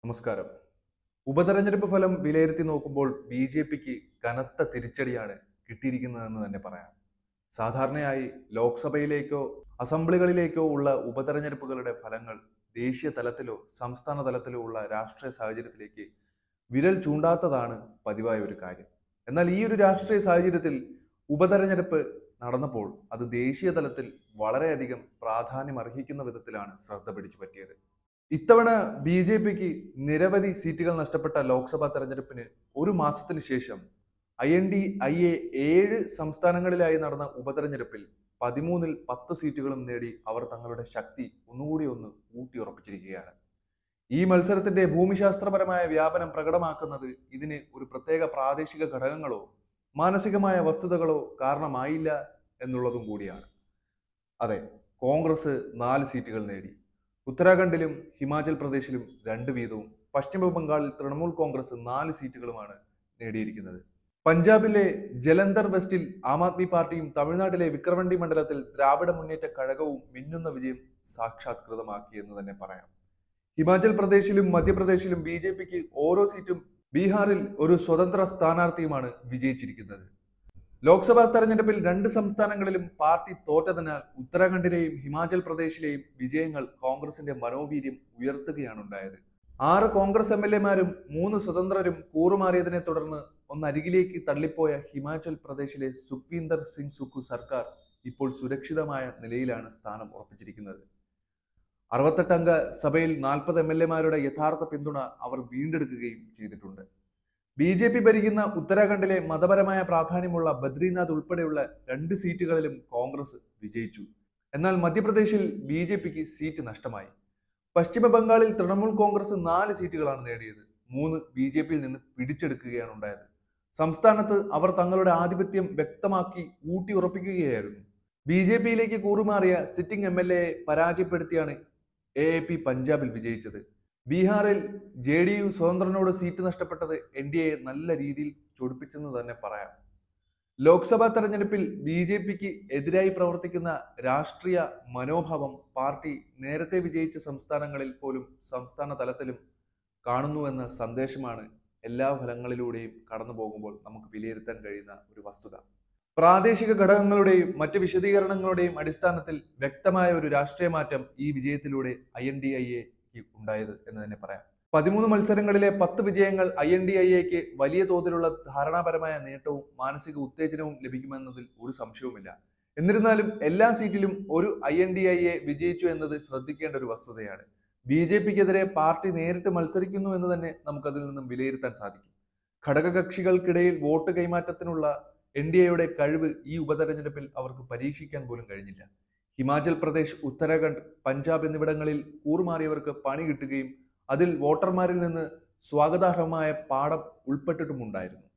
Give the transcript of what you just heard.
നമസ്കാരം ഉപതെരഞ്ഞെടുപ്പ് ഫലം വിലയിരുത്തി നോക്കുമ്പോൾ ബി ജെ പിക്ക് കനത്ത തിരിച്ചടിയാണ് കിട്ടിയിരിക്കുന്നതെന്ന് തന്നെ പറയാം സാധാരണയായി ലോക്സഭയിലേക്കോ അസംബ്ലികളിലേക്കോ ഉള്ള ഉപതെരഞ്ഞെടുപ്പുകളുടെ ഫലങ്ങൾ ദേശീയ തലത്തിലോ സംസ്ഥാന തലത്തിലോ ഉള്ള രാഷ്ട്രീയ സാഹചര്യത്തിലേക്ക് വിരൽ ചൂണ്ടാത്തതാണ് പതിവായ ഒരു കാര്യം എന്നാൽ ഈ ഒരു രാഷ്ട്രീയ സാഹചര്യത്തിൽ ഉപതെരഞ്ഞെടുപ്പ് നടന്നപ്പോൾ അത് ദേശീയ തലത്തിൽ വളരെയധികം പ്രാധാന്യം അർഹിക്കുന്ന വിധത്തിലാണ് ശ്രദ്ധ പിടിച്ചു പറ്റിയത് ഇത്തവണ ബി ജെ പിക്ക് നിരവധി സീറ്റുകൾ നഷ്ടപ്പെട്ട ലോക്സഭാ തെരഞ്ഞെടുപ്പിന് ഒരു മാസത്തിന് ശേഷം I N D I A ഏഴ് സംസ്ഥാനങ്ങളിലായി നടന്ന ഉപതെരഞ്ഞെടുപ്പിൽ പതിമൂന്നിൽ പത്ത് സീറ്റുകളും നേടി അവർ തങ്ങളുടെ ശക്തി ഒന്നുകൂടി ഒന്ന് ഊട്ടിയുറപ്പിച്ചിരിക്കുകയാണ് ഈ മത്സരത്തിന്റെ ഭൂമിശാസ്ത്രപരമായ വ്യാപനം പ്രകടമാക്കുന്നത് ഇതിന് ഒരു പ്രത്യേക പ്രാദേശിക ഘടകങ്ങളോ മാനസികമായ വസ്തുതകളോ കാരണമായില്ല എന്നുള്ളതും കൂടിയാണ് അതെ കോൺഗ്രസ് നാല് സീറ്റുകൾ നേടി ഉത്തരാഖണ്ഡിലും ഹിമാചൽ പ്രദേശിലും രണ്ട് വീതവും പശ്ചിമ ബംഗാളിൽ തൃണമൂൽ കോൺഗ്രസ് നാല് സീറ്റുകളുമാണ് നേടിയിരിക്കുന്നത് പഞ്ചാബിലെ ജലന്ധർ വെസ്റ്റിൽ ആം ആദ്മി പാർട്ടിയും തമിഴ്നാട്ടിലെ വിക്രവണ്ടി മണ്ഡലത്തിൽ ദ്രാവിഡ മുന്നേറ്റ കഴകവും മിന്നുന്ന വിജയം സാക്ഷാത്കൃതമാക്കി എന്ന് തന്നെ പറയാം ഹിമാചൽ പ്രദേശിലും മധ്യപ്രദേശിലും ബി ജെ പിക്ക് ഓരോ സീറ്റും ബീഹാറിൽ ഒരു സ്വതന്ത്ര സ്ഥാനാർത്ഥിയുമാണ് വിജയിച്ചിരിക്കുന്നത് ലോക്സഭാ തെരഞ്ഞെടുപ്പിൽ രണ്ട് സംസ്ഥാനങ്ങളിലും പാർട്ടി തോറ്റതിനാൽ ഉത്തരാഖണ്ഡിലെയും ഹിമാചൽ പ്രദേശിലെയും വിജയങ്ങൾ കോൺഗ്രസിന്റെ മനോവീര്യം ഉയർത്തുകയാണ് ഉണ്ടായത് ആറ് കോൺഗ്രസ് എം എൽ എമാരും മൂന്ന് സ്വതന്ത്രരും കൂറുമാറിയതിനെ തുടർന്ന് ഒന്നരികിലേക്ക് തള്ളിപ്പോയ ഹിമാചൽ പ്രദേശിലെ സുഖ്വീന്ദർ സിംഗ് സുഖു സർക്കാർ ഇപ്പോൾ സുരക്ഷിതമായ നിലയിലാണ് സ്ഥാനം ഉറപ്പിച്ചിരിക്കുന്നത് അറുപത്തെട്ടംഗ സഭയിൽ നാൽപ്പത് എം എൽ എമാരുടെ യഥാർത്ഥ പിന്തുണ അവർ വീണ്ടെടുക്കുകയും ചെയ്തിട്ടുണ്ട് ബി ജെ പി ഭരിക്കുന്ന ഉത്തരാഖണ്ഡിലെ മതപരമായ പ്രാധാന്യമുള്ള ബദ്രിനാഥ് ഉൾപ്പെടെയുള്ള രണ്ട് സീറ്റുകളിലും കോൺഗ്രസ് വിജയിച്ചു എന്നാൽ മധ്യപ്രദേശിൽ ബി ജെ പിക്ക് സീറ്റ് നഷ്ടമായി പശ്ചിമ ബംഗാളിൽ തൃണമൂൽ കോൺഗ്രസ് നാല് സീറ്റുകളാണ് നേടിയത് മൂന്ന് ബി ജെ പിയിൽ നിന്ന് പിടിച്ചെടുക്കുകയാണ് ഉണ്ടായത് സംസ്ഥാനത്ത് അവർ തങ്ങളുടെ ആധിപത്യം വ്യക്തമാക്കി ഊട്ടി ഉറപ്പിക്കുകയായിരുന്നു ബി ജെ പിയിലേക്ക് കൂറുമാറിയ സിറ്റിംഗ് എം എൽ എയെ പരാജയപ്പെടുത്തിയാണ് എ എ പി പഞ്ചാബിൽ വിജയിച്ചത് ബീഹാറിൽ ജെ ഡി യു സ്വതന്ത്രനോട് സീറ്റ് നഷ്ടപ്പെട്ടത് എൻ ഡി എയെ നല്ല രീതിയിൽ ചൊടിപ്പിച്ചെന്ന് തന്നെ പറയാം ലോക്സഭാ തെരഞ്ഞെടുപ്പിൽ ബി ജെ പിക്ക് എതിരായി പ്രവർത്തിക്കുന്ന രാഷ്ട്രീയ മനോഭാവം പാർട്ടി നേരത്തെ വിജയിച്ച സംസ്ഥാനങ്ങളിൽ പോലും സംസ്ഥാന തലത്തിലും കാണുന്നുവെന്ന സന്ദേശമാണ് എല്ലാ ഫലങ്ങളിലൂടെയും കടന്നു പോകുമ്പോൾ നമുക്ക് വിലയിരുത്താൻ കഴിയുന്ന ഒരു വസ്തുത പ്രാദേശിക ഘടകങ്ങളുടെയും മറ്റ് വിശദീകരണങ്ങളുടെയും അടിസ്ഥാനത്തിൽ വ്യക്തമായ ഒരു രാഷ്ട്രീയ മാറ്റം ഈ വിജയത്തിലൂടെ I N D I A ഉണ്ടായത് എന്ന് തന്നെ പറയാം പതിമൂന്ന് മത്സരങ്ങളിലെ പത്ത് വിജയങ്ങൾ ഐ എൻ ഡി ഐ എക്ക് വലിയ തോതിലുള്ള ധാരണാപരമായ നേട്ടവും മാനസിക ഉത്തേജനവും ലഭിക്കുമെന്നതിൽ ഒരു സംശയവുമില്ല എന്നിരുന്നാലും എല്ലാ സീറ്റിലും ഒരു I N D I A വിജയിച്ചു എന്നത് ശ്രദ്ധിക്കേണ്ട ഒരു വസ്തുതയാണ് ബി ജെ പിക്കെതിരെ പാർട്ടി നേരിട്ട് മത്സരിക്കുന്നു എന്ന് തന്നെ നമുക്കതിൽ നിന്നും വിലയിരുത്താൻ സാധിക്കും ഘടകകക്ഷികൾക്കിടയിൽ വോട്ട് കൈമാറ്റത്തിനുള്ള എൻ ഡി എയുടെ കഴിവ് ഈ ഉപതെരഞ്ഞെടുപ്പിൽ അവർക്ക് പരീക്ഷിക്കാൻ പോലും കഴിഞ്ഞില്ല ഹിമാചൽ പ്രദേശ് ഉത്തരാഖണ്ഡ് പഞ്ചാബ് എന്നിവിടങ്ങളിൽ കൂറുമാറിയവർക്ക് പണി കിട്ടുകയും അതിൽ വോട്ടർമാരിൽ നിന്ന് സ്വാഗതാർഹമായ പാഠം ഉൾപ്പെട്ടിട്ടുമുണ്ടായിരുന്നു